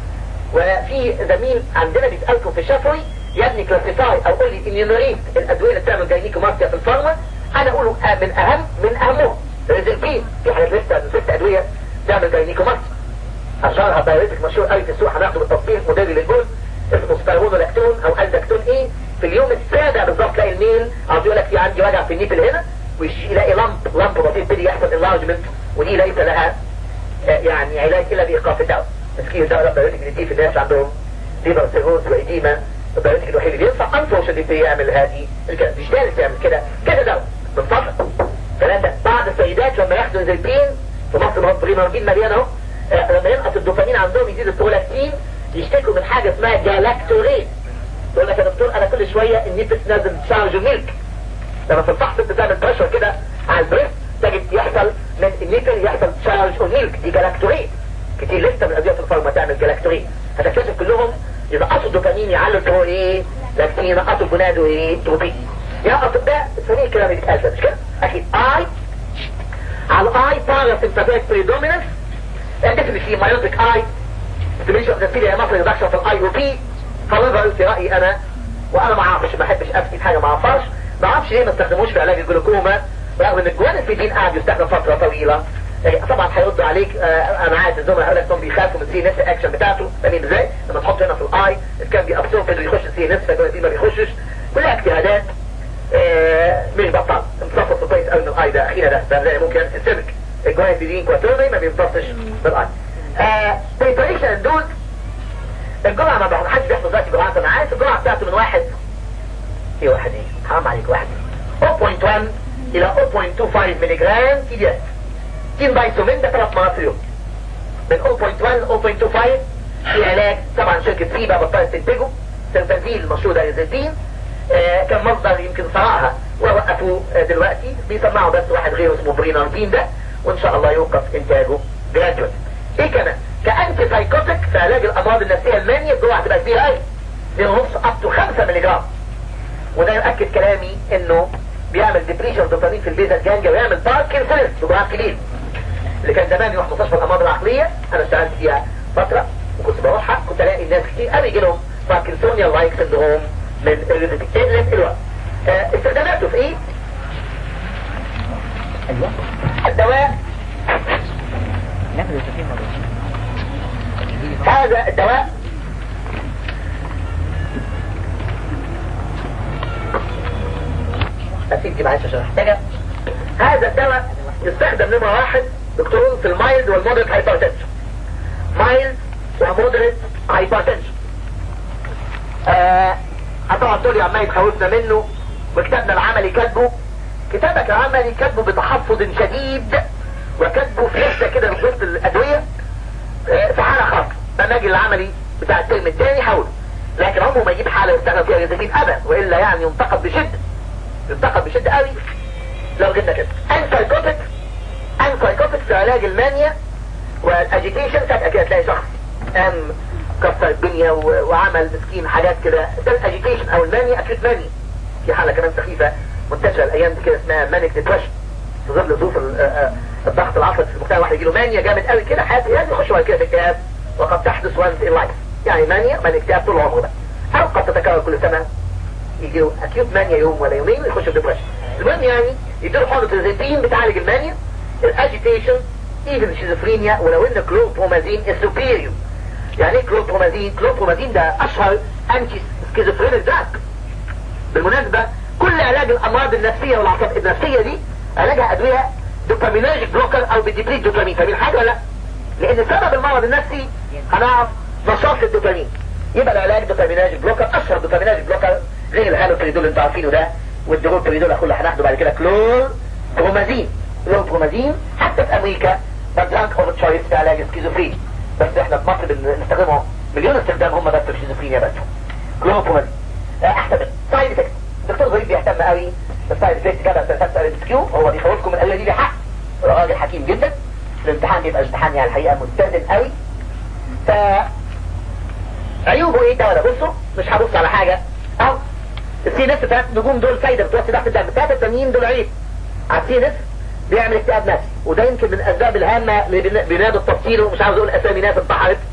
وفي زميل عندنا بيسألكم في الشفوي يا ابني كلاسيفاي او قول لي انيونوريت الادوية اللي بتعمل جاينيكوماستيا في الفارما انا اقوله من اهم من اهمهم ريزلبين في حاجات لسه ست ادوية تعمل جاينيكوماستيا اشهرها بايوريتك مشهور قوي في السوق هناخده بالتفصيل موديل للجول اسمه سبيرونولاكتون او الدكتون ايه في اليوم السابع بالظبط تلاقي الميل عاوز يقول لك في عندي وجع في النيبل هنا ويلاقي لمب لمب بسيط يبتدي يحصل انلارجمنت ودي ليس لها يعني علاج الا بايقاف الدواء تسكين الدواء بايوريتك دي في الناس اللي عندهم ليبر سيروز وايديما البيولوجي الوحيد اللي ينفع انفورشنتلي يعمل هذه الكلام مش دارس يعمل كده كده دواء من فضلك ثلاثة بعض السيدات لما ياخدوا زيتين في مصر ما بريمارجين مليان اهو لما ينقص الدوبامين عندهم يزيد البرولاكتين يشتكوا من حاجة اسمها جالاكتوريت تقول لك يا دكتور انا كل شوية النفس نازل تشارج ميلك لما في الفحص انت تعمل بريشر كده على البريست تجد يحصل من النيفل يحصل تشارج ميلك دي جالاكتوريت كتير لسه من ادويه في الفارما تعمل جالاكتوريت هتكتشف كلهم ينقصوا الدوبامين يعلوا الترو ايه لكن ينقصوا الجنادو ايه تروبين ينقص ده الثانية الكلام اللي بيتقال مش كده اكيد اي على الاي باراسمباتيك بريدوميننس definitely في مايوتيك اي stimulation of the cilia muscle reduction في الاي او بي however في رايي انا وانا ما اعرفش ما احبش افتي في حاجه ما اعرفهاش ما اعرفش ليه ما استخدموش في علاج الجلوكوما رغم ان الجوانفيدين قاعد يستخدم فتره طويله طبعا هيرد عليك آه انا عارف الزملاء هيقول لك انهم بيخافوا من السي ان اس اكشن بتاعته فاهمين ازاي لما تحط هنا في الاي كان بيأبسورب يخش السي ان اس فالجوانفيدين ما بيخشش كلها اجتهادات آه مش بطل امتصاص كويس قوي من الاي ده اخيرا ده ده زي ممكن سيستمك الجوانفيدين كواترني ما بيمتصش بالاي آه بريبريشن دول الجرعه ما بحد بيحصل دلوقتي جرعه انا عارف الجرعه بتاعته من واحد ايه واحد ايه حرام عليك واحد 0.1 الى 0.25 ملي جرام تي دي اس تين بايسومين ده ثلاث مرات في اليوم من 0.1 ل 0.25 في علاج طبعا شركة سيبا بطلت تنتجه سنتازيل المشهور ده يزيتين آه كان مصدر يمكن صراعها ووقفوه آه دلوقتي بيسمعوا بس واحد غيره اسمه برينارتين ده وان شاء الله يوقف انتاجه جراديوال ايه كمان كأنتي سايكوتك في علاج الامراض النفسية المانية الجرعة هتبقى كبيرة قوي دي ونص اب تو 5 ملي جرام وده يؤكد كلامي انه بيعمل ديبريشن دوبامين في البيزا جانجا ويعمل باركنسونز بجرعات كبير اللي كان زمان يروح مستشفى الامراض العقليه انا اشتغلت فيها فتره وكنت بروحها كنت الاقي الناس كتير قوي يجي لهم باركنسونيا لايك سندروم من الريزيتيف الوقت آه استخداماته في ايه؟ ايوه الدواء هذا الدواء اسيب دي معلش عشان احتاجها هذا الدواء يستخدم نمرة واحد دكتور في المايلد والمودريت هايبرتنشن مايلد ومودريت هايبرتنشن آه هتقعد تقول لي عمال يتخوفنا منه وكتابنا العملي كاتبه كتابك العملي كاتبه بتحفظ شديد وكاتبه في لسه كده من وسط الادويه آه في حاله خاصه لما اجي العملي بتاع الترم الثاني حاول لكن عمره ما يجيب حاله يستخدم فيها ريزيتين ابدا والا يعني ينتقد بشده ينتقد بشده قوي لو جبنا كده انسايكوتك انسايكوتك في علاج المانيا والاجيتيشن فجأة كده تلاقي شخص قام كسر الدنيا وعمل مسكين حاجات كده ده الاجيتيشن او المانيا اكيد مانيا في حالة كمان سخيفة منتشرة الايام دي كده اسمها مانيك ديبريشن في ظل ظروف الضغط العصبي في المجتمع واحد يجيله مانيا جامد قوي كده حياته يعني يخش بعد كده في اكتئاب وقد تحدث وانس ان لايف يعني مانيا مانيا اكتئاب طول عمره بقى او قد تتكرر كل سنة يجي له اكيوت مانيا يوم ولا يومين ويخش في ديبريشن المهم يعني يديله حقنة الزيتين بتعالج المانيا الاجيتيشن ايفن الشيزوفرينيا ولو ان كلوبرومازين السوبيريو يعني ايه كلوبرومازين كلوبرومازين ده اشهر انتي سكيزوفرينيك دراج بالمناسبة كل علاج الامراض النفسية والعصب النفسية دي علاجها ادوية دوباميناجيك بلوكر او بديبريد دوبامين فاهمين حاجة ولا لا لان سبب المرض النفسي هنعرف نشاط الدوبامين يبقى العلاج دوباميناجيك بلوكر اشهر دوباميناجيك بلوكر غير الهالوبريدول اللي انتوا عارفينه ده والدروبريدول اخو اللي هناخده بعد كده كلور برومازين كلور برومازين حتى في امريكا دراج اوف تشويس في علاج السكيزوفرينيا بس احنا في مصر بنستخدمه مليون استخدام هم بس في الشيزوفرينيا بس كلور برومازين احسن سايد افكت الدكتور ظريف بيهتم قوي بالسايد افكت كده بس ال كيو هو بيخوفكم من الادويه دي بحق راجل حكيم جدا الامتحان بيبقى امتحان يعني الحقيقه متزن قوي ف عيوبه ايه ده ولا بصوا مش هبص على حاجه اهو السي نفس ثلاث نجوم دول فايدة بتوسي ضغط الدم الثلاثة التانيين دول عيب على السي نفس بيعمل اكتئاب نفسي وده يمكن من الاسباب الهامة اللي بينادوا التفصيل ومش عاوز اقول اسامي ناس انتحرت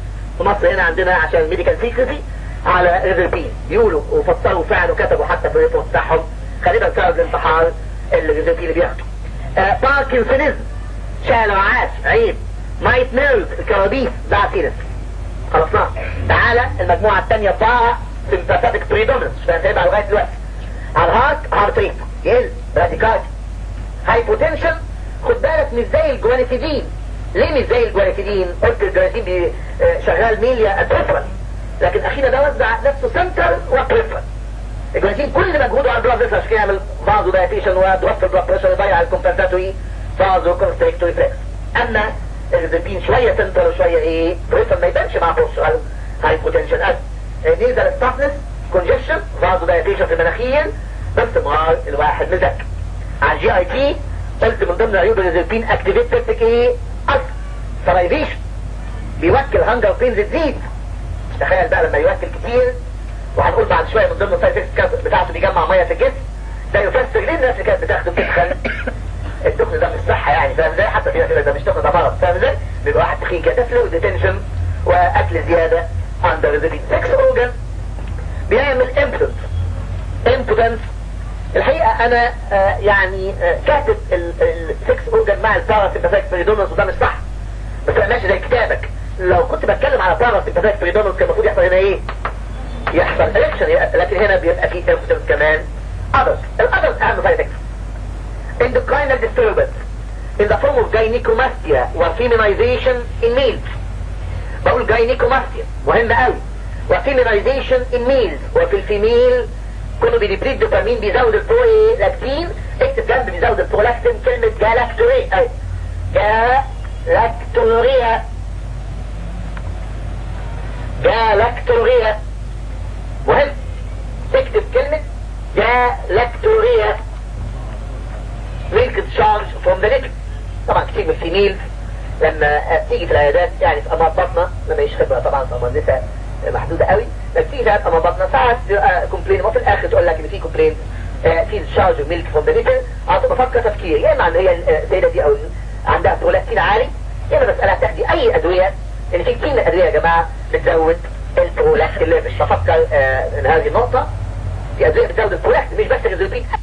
في مصر هنا عندنا عشان الميديكال سيكريسي على ريزربين يقولوا وفسروا فعلا وكتبوا حتى في الريبورت بتاعهم غالبا سبب الانتحار الريزربين اللي بياخده آه باركنسونيزم شالوا عاش عيب مايت نيرف الكرابيس ده سيرس خلصناها تعالى المجموعة الثانية بقى سمباثيك بريدومنس فهتبقى لغاية دلوقتي على الهارت هارت ريت يقل براديكارد هايبوتنشن خد بالك مش زي الجوانيتيدين ليه مش زي الجوانيتيدين قلت الجوانيتيدين شغال ميليا اتريفرال لكن اخيرا ده وزع نفسه سنتر وبريفرال الجوانيتين كل مجهوده على البلاد بريشر عشان يعمل فازو دايتيشن ودروب البلاد بريشر يضيع الكومبنساتوري فازو كونستريكتوري فليكس اما الريزربين شوية سنتر وشوية ايه بريفرال ما يبانش مع بوسترال هايبوتنشن اد نيزل ستافنس كونجكشن فازو دايتيشن في المناخير باستمرار الواحد مذاكر على الجي اي تي قلت من ضمن عيوب الريزربين اكتيفيت تفتك ايه اصل سرايفيشن بيوكل هانجر بينز تزيد تخيل بقى لما يوكل كتير وهنقول بعد شويه من ضمن السايد بتاعته بيجمع ميه في الجسم ده يفسر ليه الناس اللي كانت بتاخده بتدخل الدخن ده مش صحة يعني فاهم ازاي حتى في ناس ده مش دخن ده مرض فاهم ازاي بيبقى واحد تخين كده فلو ديتنشن واكل زيادة اندر ذا سكس اورجن بيعمل امبتنس امبتنس الحقيقة انا آه يعني آه كاتب السكس اورجن مع الباراسيمباثيك بريدونس وده مش صح بس انا ماشي زي كتابك لو كنت بتكلم على باراسيمباثيك بريدونس كان المفروض يحصل هنا ايه يحصل اريكشن لكن هنا بيبقى فيه امبتنس كمان اذرز الاذرز اهم سايد افكتس endocrinal disturbance in the form of gynecomastia وفيمينايزيشن in males بقول gynecomastia مهم قوي وفيمينايزيشن in males وفي الفيميل كله بيديبريد دوبامين بيزود البرولاكتين اكتب جنب بيزود البرولاكتين كلمة جالاكتوريا اي جالاكتوريا جالاكتوريا مهم تكتب كلمة جالاكتوريا ميلك تشارج فروم ذا ليكن طبعا كتير من الفيميل لما تيجي في العيادات يعني في امراض بطنه ما ماليش خبره طبعا في امراض نساء محدوده قوي بس تيجي في امراض بطنه ساعات كومبلين وفي الاخر تقول لك ان في كومبلين في تشارج ميلك فروم ذا ليكن اعطوا بفكر تفكير يا اما ان هي السيده دي او عندها برولاكتين عالي يا اما مساله تاخدي اي ادويه ان في كتير من الادويه يا جماعه بتزود البرولاكتين ليفل بفكر ان هذه النقطه في ادويه بتزود البرولاكتين مش بس الريزولبين